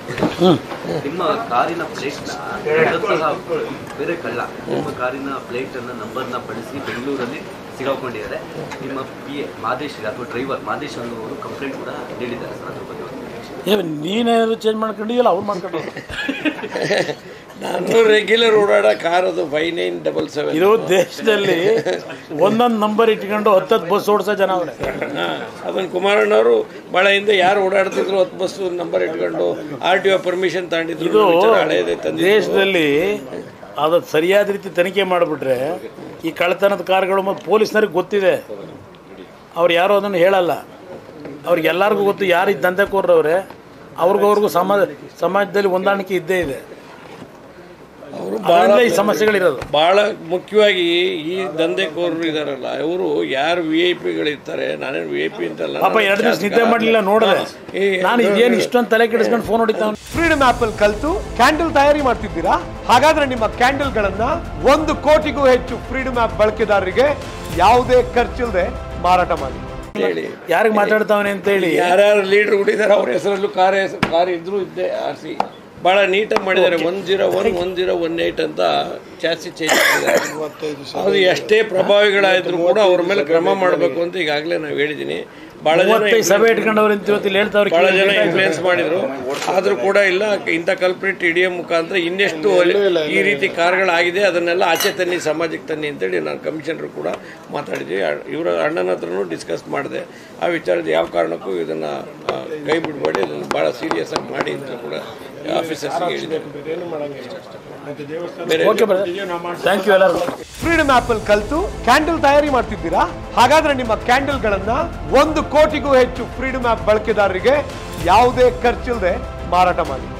ನಿಮ್ಮ ಕಾರಿನ ಪ್ಲೇಟ್ ನ ಬೇರೆ ಕಳ್ಳ ನಿಮ್ಮ ಕಾರಿನ ಪ್ಲೇಟ್ ಅನ್ನ ನಂಬರ್ ನ ಬಳಸಿ ಬೆಂಗಳೂರಲ್ಲಿ ಸಿಗಾಕೊಂಡಿದ್ದಾರೆ ನಿಮ್ಮ ಪಿ ಎ ಮಾದೇಶ್ ಅಥವಾ ಡ್ರೈವರ್ ಮಾದೇಶ್ ಅನ್ನುವರು ಕಂಪ್ಲೇಂಟ್ ಕೂಡ ನೀಡಿದ್ದಾರೆ ಸರ್ ಅದ್ರ ಬಗ್ಗೆ ಒಂದು ನಿರೀಕ್ಷೆ. ಏ ನೀನೇನಾದ್ರು ಚೇಂಜ್ ಮಾಡ್ಕೊಂಡಿಲ್ಲ ಅವ್ರು ಮಾಡ್ಕೊಂಡು ನಾನು ರೆಗ್ಯುಲರ್ ಓಡಾಡೋ ಕಾರ್ ಅದು ಫೈವ್ ನೈನ್ ಡಬಲ್ ಸೆವೆನ್ ಇರೋ ದೇಶದಲ್ಲಿ ಒಂದೊಂದು ನಂಬರ್ ಇಟ್ಕೊಂಡು ಹತ್ತತ್ತು ಬಸ್ ಓಡಿಸೋ ಜನ ಅವ್ರೆ ಅದನ್ನು ಕುಮಾರಣ್ಣವರು ಭಾಳ ಹಿಂದೆ ಯಾರು ಓಡಾಡ್ತಿದ್ರು ಹತ್ತು ಬಸ್ ನಂಬರ್ ಇಟ್ಕೊಂಡು ಆರ್ ಟಿ ಒ ಪರ್ಮಿಷನ್ ತಗೊಂಡಿದ್ರು ಇದು ವಿಚಾರ ಹಳೇದೇ ತಂದಿದ್ದು ದೇಶದಲ್ಲಿ ಅದು ಸರಿಯಾದ ರೀತಿ ತನಿಖೆ ಮಾಡಿಬಿಟ್ರೆ ಈ ಕಳ್ಳತನದ ಕಾರ್ಗಳು ಮತ್ತು ಪೊಲೀಸ್ನವ್ರಿಗೆ ಗೊತ್ತಿದೆ ಅವ್ರು ಯಾರು ಅದನ್ನು ಹೇಳಲ್ಲ ಅವ್ರಿಗೆಲ್ಲರಿಗೂ ಗೊತ್ತು ಯಾರು ಈ ದಂಧೆಕೋರವ್ರೆ ಅವ್ರಿಗೂ ಅವ್ರಿಗೂ ಸಮಾಜ ಸಮಾಜದಲ್ಲಿ ಹೊಂದಾಣಿಕೆ ಇದ್ದೇ ಇದೆ ಅವರು ಅದರಿಂದ ಈ ಸಮಸ್ಯೆಗಳಿರೋದು ಭಾಳ ಮುಖ್ಯವಾಗಿ ಈ ದಂಧೆಕೋರರು ಇದಾರಲ್ಲ ಇವರು ಯಾರು ವಿ ಐ ಪಿಗಳಿರ್ತಾರೆ ನಾನೇನು ವಿ ಐ ಪಿ ಅಂತಲ್ಲ ಪಾಪ ಎರಡು ದಿವಸ ನಿದ್ದೆ ಮಾಡಲಿಲ್ಲ ನೋಡಿದೆ ನಾನು ಇದೇನು ಇಷ್ಟೊಂದು ತಲೆ ಕೆಡಿಸ್ಕೊಂಡು ಫೋನ್ ಹೊಡಿತಾವ ಫ್ರೀಡಮ್ ಆಪ್ ಅಲ್ಲಿ ಕಲ್ತು ಕ್ಯಾಂಡಲ್ ತಯಾರಿ ಮಾಡ್ತಿದ್ದೀರಾ ಹಾಗಾದ್ರೆ ನಿಮ್ಮ ಕ್ಯಾಂಡಲ್ ಗಳನ್ನ ಒಂದು ಕೋಟಿಗೂ ಹೆಚ್ಚು ಫ್ರೀಡಮ್ ಆಪ್ ಬಳಕೆದಾರರಿಗೆ ಯಾವುದೇ ಖರ್ಚಿಲ್ಲದೆ ಮಾರಾಟ ಮಾಡಿ ಹೇಳಿ ಯಾರಿಗೆ ಮಾತಾಡ್ತಾವನೆ ಅಂತೇಳಿ ಯಾರ್ಯಾರು ಲೀಡರ್ ಹುಟ್ಟಿದಾರೆ ಅವ್ರ ಹೆಸರಲ್ಲೂ ಕಾರ್ ಹೆಸರು ಕಾರ್ ಇದ್ರು ಇದ್ದೆ ಆರಿಸಿ ಭಾಳ ನೀಟಾಗಿ ಮಾಡಿದ್ದಾರೆ one zero one one zero one eight ಅಂತ ಚಾಸಿ ಚೇಂಜ್ ಮಾಡಿದ್ದಾರೆ ಅದು ಎಷ್ಟೇ ಪ್ರಭಾವಿಗಳಾದ್ರು ಕೂಡ ಅವ್ರ ಮೇಲೆ ಕ್ರಮ ಮಾಡಬೇಕು ಅಂತ ಈಗಾಗಲೇ ನಾವು ಹೇಳಿದ್ದೀನಿ ಭಾಳ ಜನ ಮೂವತ್ತೈದು ಸಭೆ ಇಟ್ಕೊಂಡವ್ರು ಅಂತ ಇವತ್ತು ಇಲ್ಲಿ ಹೇಳ್ತಾವ್ರೆ ಭಾಳ ಜನ ಇನ್ಫ್ಲೂಯೆನ್ಸ್ ಮಾಡಿದ್ರು ಆದರೂ ಕೂಡ ಇಲ್ಲ ಇಂಥ ಕಲ್ಪ್ರಿಟ್ ಹಿಡಿಯೋ ಮುಖಾಂತರ ಇನ್ನೆಷ್ಟು ಈ ರೀತಿ ಕಾರ್ಗಳಾಗಿದೆ ಅದನ್ನೆಲ್ಲ ಆಚೆ ತನ್ನಿ ಸಮಾಜಕ್ಕೆ ತನ್ನಿ ಅಂತೇಳಿ ನಾನು ಕಮಿಷನರು ಕೂಡ ಮಾತಾಡಿದ್ವಿ ಅ- ಇವರ ಅಣ್ಣನ ಹತ್ರನೂ ಡಿಸ್ಕಸ್ ಮಾಡಿದೆ ಆ ವಿಚಾರದ ಯಾವ ಕಾರಣಕ್ಕೂ ಇದನ್ನು ಕೈ ಬಿಡಬೇಡಿ ಅದನ್ನು ಭಾಳ ಸೀರಿಯಸ್ ಆಗಿ ಮಾಡಿ ಅಂತ ಕೂಡ ಆಫೀಸರ್ಸ್ಗೆ ಹೇಳಿದೆ ಬೇರೆ ಓಕೆ ಥ್ಯಾಂಕ್ ಯು ಎಲ್ಲರಿಗೂ ಫ್ರೀಡಮ್ ಆಪ್ ಅಲ್ಲಿ ಕಲ್ತು ಕ್ಯಾಂಡಲ್ ತಯಾರಿ ಮಾಡ್ತಿದ್ದೀರಾ ಹಾಗಾದ್ರೆ ನಿಮ್ಮ ಕ್ಯಾಂಡಲ್ ಗಳನ್ನ ಒಂದು ಕೋಟಿಗೂ ಹೆಚ್ಚು ಫ್ರೀಡಮ್ ಆಪ್ ಬಳಕೆದಾರರಿಗೆ ಯಾವುದೇ ಖರ್ಚಿಲ್ಲದೆ ಮಾರಾಟ ಮಾಡಿ